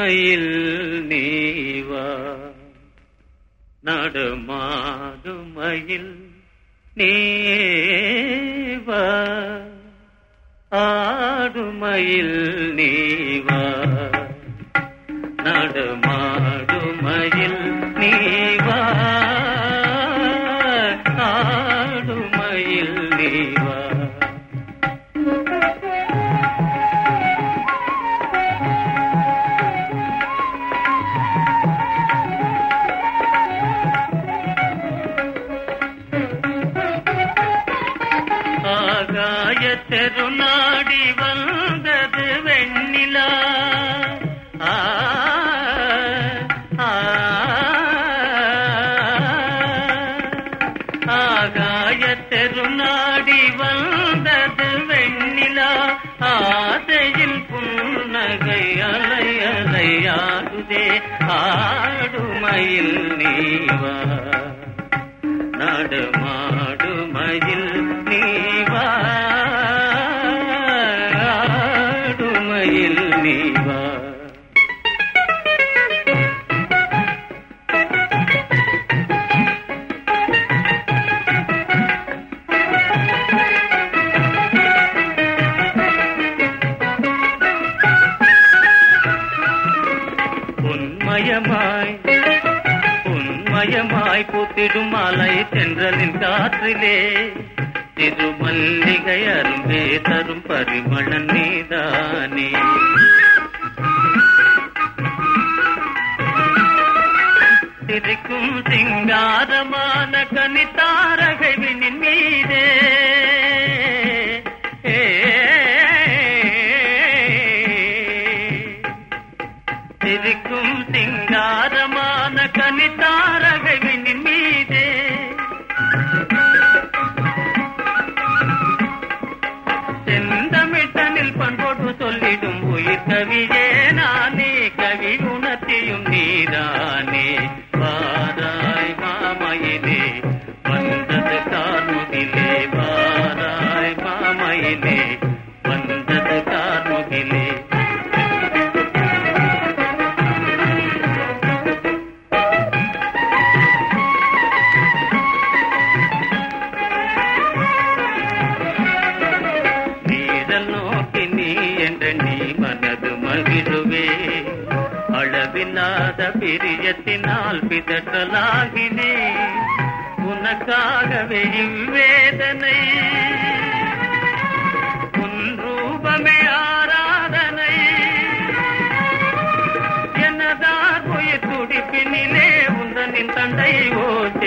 ஆடுமையில் நீவா நடுமாடுமையில் நீவா ஆடுமையில் நீவா நடுமாடுமையில் நீவா ஆடுமையில் நீவா ஆகாய தெருநாடி வந்தது வெண்ணிலா ஆ, ஆ, ஆகாய தெருநாடி வந்தது வெண்ணிலா ஆசையில் புன்னகை அலை அலையாடுதே ஆடுமையில் நீவா நடமாடுமையில் நீவா ஆடுமையில் நீவா உன்மயமாய் உன்மயமாய் பூத்திடும் மலை தென்றலின் காற்றிலே திருமல்லிகை அரும்பே தரும் பரிமளன் நீதானே சிரிக்கும் சிங்காரமான கனித்தாரகை விண்ணின் மீதே சிரிக்கும் சிங்காரமான கனித்தாரகை விண்ணின் மீதே செந்தமிழ்தனில் பண்போடு சொல்லிடும் உயிர் கவியே நானே கவி உணர்த்தியும் நீதானே வாராய் மாமையிலே வந்தது கார்முகிலே வாராய் மாமையிலே வந்தது கார்முகிலே நீரல் நோக்கி நீ என்ற நீ மனது மகிழுவே அளவில்லாத பிரியத்தினால் பிதற்றலாகினே உனக்காகவே இவ்வேதனை உன் ரூபமே ஆராதனை எனதார் உயிர் துடிப்பினிலே உந்தனின் தண்டை ஓ